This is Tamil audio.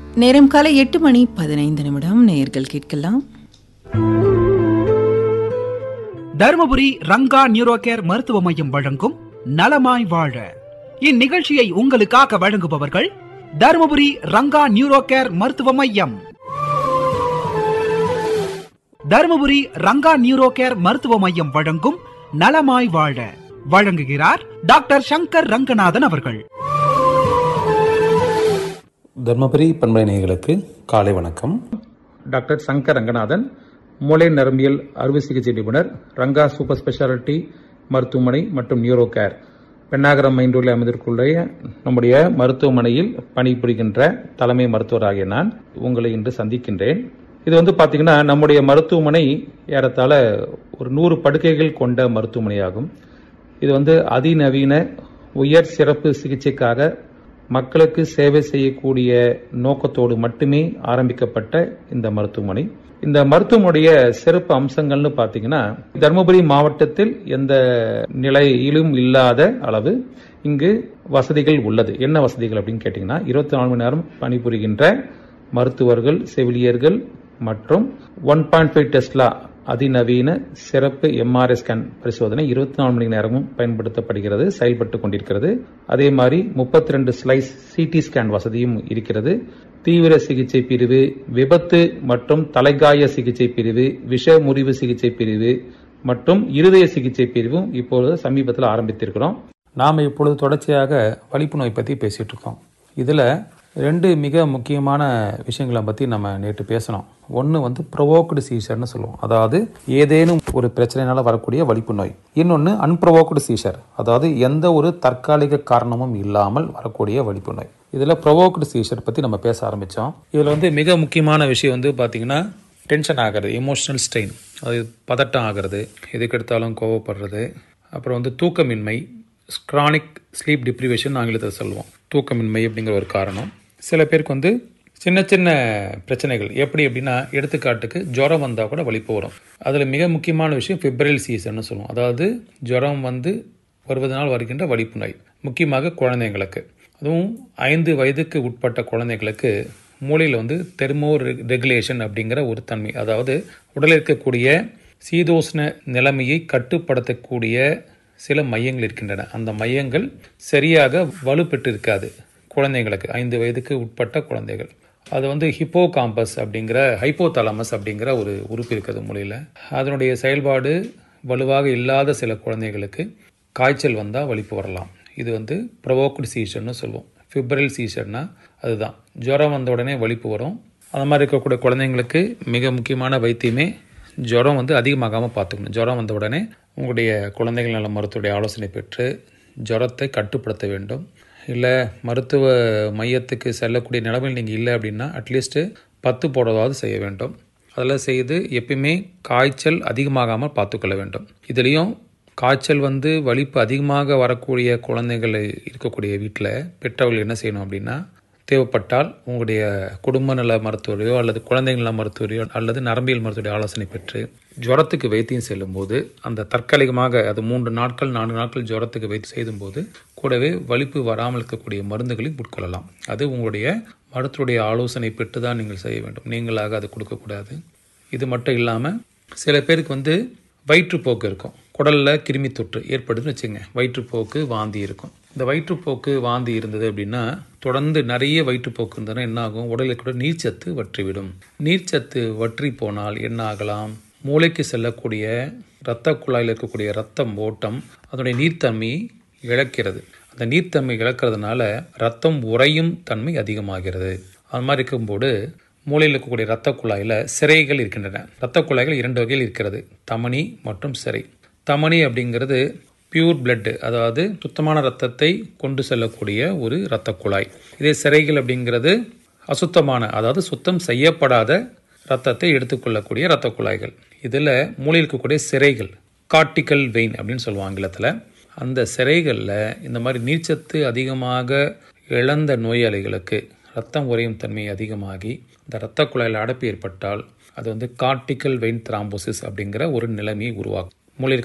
நேரம் காலை எட்டு மணி பதினைந்து நிமிடம் நேயர்கள் கேட்கலாம் தருமபுரி ரங்கா நியூரோ கேர் மருத்துவ மையம் வழங்கும் நலமாய் வாழ இந்நிகழ்ச்சியை உங்களுக்காக வழங்குபவர்கள் தருமபுரி ரங்கா நியூரோ கேர் மருத்துவ மையம் தருமபுரி ரங்கா நியூரோ கேர் மருத்துவ மையம் வழங்கும் நலமாய் வாழ வழங்குகிறார் டாக்டர் சங்கர் ரங்கநாதன் அவர்கள் தர்மபுரி பண்பலை நேயர்களுக்கு காலை வணக்கம் டாக்டர் சங்கர் ரங்கநாதன் மூளை நரம்பியல் அறுவை சிகிச்சை நிபுணர் ரங்கா சூப்பர் ஸ்பெஷாலிட்டி மருத்துவமனை மற்றும் நியூரோ கேர் பெண்ணாகரம் மைண்டூரில் அமைந்திருக்குள்ள நம்முடைய மருத்துவமனையில் பணிபுரிகின்ற தலைமை மருத்துவராகிய நான் உங்களை இன்று சந்திக்கின்றேன் இது வந்து பார்த்தீங்கன்னா நம்முடைய மருத்துவமனை ஏறத்தாழ ஒரு நூறு படுக்கைகள் கொண்ட மருத்துவமனையாகும் இது வந்து அதிநவீன உயர் சிறப்பு சிகிச்சைக்காக மக்களுக்கு சேவை செய்யக்கூடிய நோக்கத்தோடு மட்டுமே ஆரம்பிக்கப்பட்ட இந்த மருத்துவமனை இந்த மருத்துவமனைய சிறப்பு அம்சங்கள்னு பார்த்தீங்கன்னா தருமபுரி மாவட்டத்தில் எந்த நிலையிலும் இல்லாத அளவு இங்கு வசதிகள் உள்ளது என்ன வசதிகள் அப்படின்னு கேட்டிங்கன்னா இருபத்தி நாலு மணி நேரம் பணிபுரிகின்ற மருத்துவர்கள் செவிலியர்கள் மற்றும் ஒன் பாயிண்ட் ஃபைவ் டெஸ்லா அதிநவீன சிறப்பு எம்ஆர்ஐ ஸ்கேன் பரிசோதனை இருபத்தி நாலு மணி நேரமும் பயன்படுத்தப்படுகிறது செயல்பட்டு கொண்டிருக்கிறது அதே மாதிரி முப்பத்தி ரெண்டு ஸ்லைஸ் சிடி ஸ்கேன் வசதியும் இருக்கிறது தீவிர சிகிச்சை பிரிவு விபத்து மற்றும் தலைகாய சிகிச்சை பிரிவு விஷ முறிவு சிகிச்சை பிரிவு மற்றும் இருதய சிகிச்சை பிரிவும் இப்பொழுது சமீபத்தில் ஆரம்பித்திருக்கிறோம் நாம் இப்பொழுது தொடர்ச்சியாக வலிப்பு நோய் பற்றி பேசிகிட்டு இருக்கோம் இதில் ரெண்டு மிக முக்கியமான விஷயங்களை பற்றி நம்ம நேற்று பேசணும் ஒன்று வந்து ப்ரொவோக்டு சீஷர்னு சொல்லுவோம் அதாவது ஏதேனும் ஒரு பிரச்சனைனால வரக்கூடிய வலிப்பு நோய் இன்னொன்று அன்ப்ரொவோக்டு சீஷர் அதாவது எந்த ஒரு தற்காலிக காரணமும் இல்லாமல் வரக்கூடிய வலிப்பு நோய் இதில் ப்ரொவோக்டு சீஷர் பற்றி நம்ம பேச ஆரம்பித்தோம் இதில் வந்து மிக முக்கியமான விஷயம் வந்து பார்த்திங்கன்னா டென்ஷன் ஆகிறது எமோஷனல் ஸ்ட்ரெயின் அது பதட்டம் ஆகிறது எதுக்கெடுத்தாலும் கோவப்படுறது அப்புறம் வந்து தூக்கமின்மை ஸ்க்ரானிக் ஸ்லீப் டிப்ரிவேஷன் ஆங்கிலத்தில் சொல்லுவோம் தூக்கமின்மை அப்படிங்கிற ஒரு காரணம் சில பேருக்கு வந்து சின்ன சின்ன பிரச்சனைகள் எப்படி அப்படின்னா எடுத்துக்காட்டுக்கு ஜுரம் வந்தால் கூட வலிப்பு வரும் அதில் மிக முக்கியமான விஷயம் பிப்ரல் சீசன்னு சொல்லுவோம் அதாவது ஜுரம் வந்து வருவதனால் வருகின்ற வலிப்பு நோய் முக்கியமாக குழந்தைங்களுக்கு அதுவும் ஐந்து வயதுக்கு உட்பட்ட குழந்தைங்களுக்கு மூளையில் வந்து தெர்மோ ரெகுலேஷன் அப்படிங்கிற ஒரு தன்மை அதாவது உடலில் இருக்கக்கூடிய சீதோஷ்ண நிலைமையை கட்டுப்படுத்தக்கூடிய சில மையங்கள் இருக்கின்றன அந்த மையங்கள் சரியாக வலுப்பெற்று இருக்காது குழந்தைங்களுக்கு ஐந்து வயதுக்கு உட்பட்ட குழந்தைகள் அது வந்து ஹிப்போ காம்பஸ் அப்படிங்கிற ஹைப்போதலமஸ் அப்படிங்கிற ஒரு உறுப்பு இருக்குது மூலையில் அதனுடைய செயல்பாடு வலுவாக இல்லாத சில குழந்தைகளுக்கு காய்ச்சல் வந்தால் வலிப்பு வரலாம் இது வந்து ப்ரொவோக்டு சீசர்னு சொல்லுவோம் ஃபிப்ரல் சீசர்னா அதுதான் ஜுரம் வந்த உடனே வலிப்பு வரும் அந்த மாதிரி இருக்கக்கூடிய குழந்தைங்களுக்கு மிக முக்கியமான வைத்தியமே ஜுரம் வந்து அதிகமாகாமல் பார்த்துக்கணும் ஜுரம் வந்த உடனே உங்களுடைய குழந்தைகள் நல மருத்துவடைய ஆலோசனை பெற்று ஜுரத்தை கட்டுப்படுத்த வேண்டும் இல்லை மருத்துவ மையத்துக்கு செல்லக்கூடிய நிலைமையில் நீங்கள் இல்லை அப்படின்னா அட்லீஸ்ட்டு பத்து போடுறதாவது செய்ய வேண்டும் அதில் செய்து எப்பயுமே காய்ச்சல் அதிகமாகாமல் பார்த்துக்கொள்ள வேண்டும் இதுலேயும் காய்ச்சல் வந்து வலிப்பு அதிகமாக வரக்கூடிய குழந்தைகள் இருக்கக்கூடிய வீட்டில் பெற்றவர்கள் என்ன செய்யணும் அப்படின்னா தேவைப்பட்டால் உங்களுடைய குடும்ப நல மருத்துவரையோ அல்லது குழந்தைகள் நல மருத்துவரையோ அல்லது நரம்பியல் மருத்துவருடைய ஆலோசனை பெற்று ஜுரத்துக்கு வைத்தியம் செல்லும்போது அந்த தற்காலிகமாக அது மூன்று நாட்கள் நான்கு நாட்கள் ஜுரத்துக்கு வைத்தியம் செய்யும்போது கூடவே வலிப்பு வராமல் இருக்கக்கூடிய மருந்துகளை உட்கொள்ளலாம் அது உங்களுடைய மருத்துவருடைய ஆலோசனை பெற்று தான் நீங்கள் செய்ய வேண்டும் நீங்களாக அது கொடுக்கக்கூடாது இது மட்டும் இல்லாமல் சில பேருக்கு வந்து வயிற்றுப்போக்கு இருக்கும் குடலில் கிருமி தொற்று ஏற்படுதுன்னு வச்சுங்க வயிற்றுப்போக்கு வாந்தி இருக்கும் இந்த வயிற்றுப்போக்கு வாந்தி இருந்தது அப்படின்னா தொடர்ந்து நிறைய வயிற்றுப்போக்கு இருந்ததுன்னா என்ன ஆகும் உடலில் கூட நீர்ச்சத்து வற்றிவிடும் நீர்ச்சத்து வற்றி போனால் என்ன ஆகலாம் மூளைக்கு செல்லக்கூடிய இரத்த குழாயில் இருக்கக்கூடிய ரத்தம் ஓட்டம் அதனுடைய நீர்த்தன்மை இழக்கிறது அந்த நீர்த்தன்மை இழக்கிறதுனால ரத்தம் உறையும் தன்மை அதிகமாகிறது அது மாதிரி இருக்கும்போது மூளையில் இருக்கக்கூடிய இரத்த குழாயில் சிறைகள் இருக்கின்றன இரத்த குழாய்கள் இரண்டு வகையில் இருக்கிறது தமனி மற்றும் சிறை தமனி அப்படிங்கிறது பியூர் பிளட்டு அதாவது சுத்தமான ரத்தத்தை கொண்டு செல்லக்கூடிய ஒரு இரத்த குழாய் இதே சிறைகள் அப்படிங்கிறது அசுத்தமான அதாவது சுத்தம் செய்யப்படாத ரத்தத்தை எடுத்துக்கொள்ளக்கூடிய இரத்த குழாய்கள் இதில் மூளையில் இருக்கக்கூடிய சிறைகள் கார்டிக்கல் வெயின் அப்படின்னு சொல்லுவாங்க ஆங்கிலத்தில் அந்த சிறைகளில் இந்த மாதிரி நீர்ச்சத்து அதிகமாக இழந்த நோயாளிகளுக்கு ரத்தம் உறையும் தன்மை அதிகமாகி இந்த இரத்த குழாயில் அடைப்பு ஏற்பட்டால் அது வந்து கார்டிக்கல் வெயின் த்ராம்போசிஸ் அப்படிங்கிற ஒரு நிலைமையை உருவாக்கும் மூளையில்